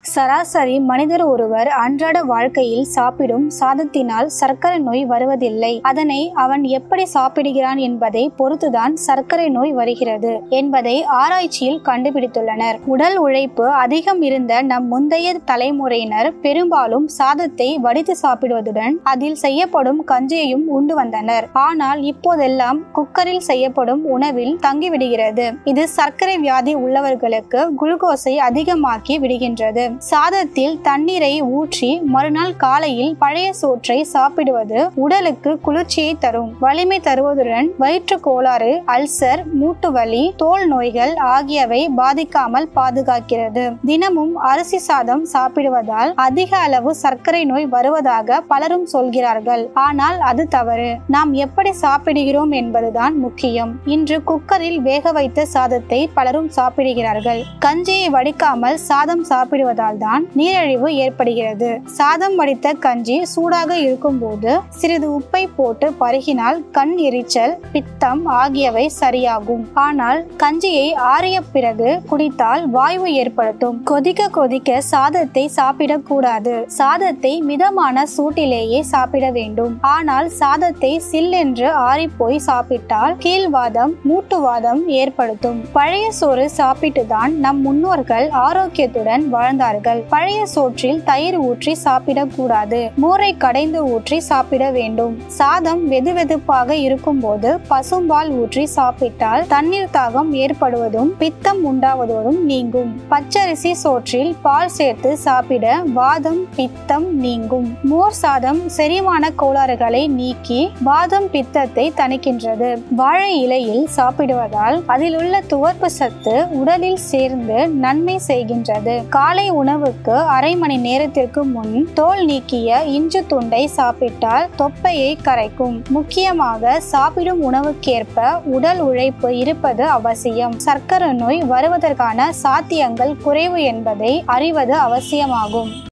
சராசரி மனிதர் ஒருவர் அன்றாட வாழ்க்கையில் சாப்பிடும் சாதத்தினால் சர்க்கரை நோய் வருவதில்லை அதனை அவன் எப்படி சாப்பிடுகிறான் என்பதை பொறுத்துதான் சர்க்கரை நோய் வருகிறது என்பதை ஆராய்ச்சியில் கண்டுபிடித்துள்ளனர் உடல் உழைப்பு அதிகம் இருந்த நம் முந்தைய தலைமுறையினர் பெரும்பாலும் சாதத்தை வடித்து சாப்பிடுவதுடன் அதில் செய்யப்படும் கஞ்சியையும் உண்டு வந்தனர் ஆனால் இப்போதெல்லாம் குக்கரில் செய்யப்படும் உணவில் தங்கிவிடுகிறது இது சர்க்கரை வியாதி உள்ளவர்களுக்கு குளுக்கோஸை அதிகமாக்கி விடுகின்றது சாதத்தில் தண்ணீரை ஊற்றி மறுநாள் காலையில் பழைய சோற்றை சாப்பிடுவது உடலுக்கு குளிர்ச்சியை தரும் வலிமை தருவதுடன் வயிற்று கோளாறு அல்சர் மூட்டு வலி தோல் நோய்கள் ஆகியவை பாதிக்காமல் பாதுகாக்கிறது தினமும் அரிசி சாதம் சாப்பிடுவதால் அதிக அளவு சர்க்கரை நோய் வருவதாக பலரும் சொல்கிறார்கள் ஆனால் அது தவறு நாம் எப்படி சாப்பிடுகிறோம் என்பதுதான் முக்கியம் இன்று குக்கரில் வேக வைத்த சாதத்தை பலரும் சாப்பிடுகிறார்கள் கஞ்சியை வடிக்காமல் சாதம் சாப்பிடுவதால் தான் நீரிழிவு ஏற்படுகிறது சாதம் வடித்த கஞ்சி சூடாக இருக்கும்போது சிறிது உப்பை போட்டு பருகினால் கண் எரிச்சல் பித்தம் ஆகியவை சரியாகும் ஆனால் கஞ்சியை ஆறிய பிறகு குடித்தால் வாய்வு ஏற்படுத்தும் கொதிக்க கொதிக்க சாதத்தை சாப்பிடக்கூடாது சாதத்தை மிதமான சூட்டிலேயே சாப்பிட வேண்டும் ஆனால் சாதத்தை சில்லென்று ஆறிப்போய் சாப்பிட்டால் கீழ்வாதம் மூட்டுவாதம் ஏற்படுத்தும் பழைய சோறு சாப்பிட்டுதான் நம் முன்னோர்கள் ஆரோக்கியத்துடன் வாழ்ந்தார்கள் பழைய சோற்றில் தயிர் ஊற்றி சாப்பிடக்கூடாது மோரை கடைந்து ஊற்றி சாப்பிட வேண்டும் சாதம் வெதுவெதுப்பாக இருக்கும்போது பசும்பால் ஊற்றி சாப்பிட்டால் தண்ணீர் தாகம் ஏற்படுவதும் பித்தம் உண்டாவதோடும் நீங்கும் பச்சரிசி சோற்றில் பால் சேர்த்து சாப்பிட வாதம் பித்தம் நீங்கும் மோர் சாதம் செரிமான கோளாறுகளை நீக்கி வாதம் பித்தத்தை தணிக்கின்றது வாழை இலையில் சாப்பிடுவதால் அதில் உள்ள துவர்ப்பு சத்து உடலில் சேர்ந்து நன்மை செய்கின்றது காலை உணவுக்கு அரை மணி நேரத்திற்கு முன் தோல் நீக்கிய இஞ்சு துண்டை சாப்பிட்டால் தொப்பையை கரைக்கும் முக்கியமாக சாப்பிடும் உணவுக்கேற்ப உடல் உழைப்பு இருப்பது அவசியம் சர்க்கரை நோய் வருவதற்கான சாத்தியங்கள் குறைவு என்பதை அறிவது அவசியமாகும்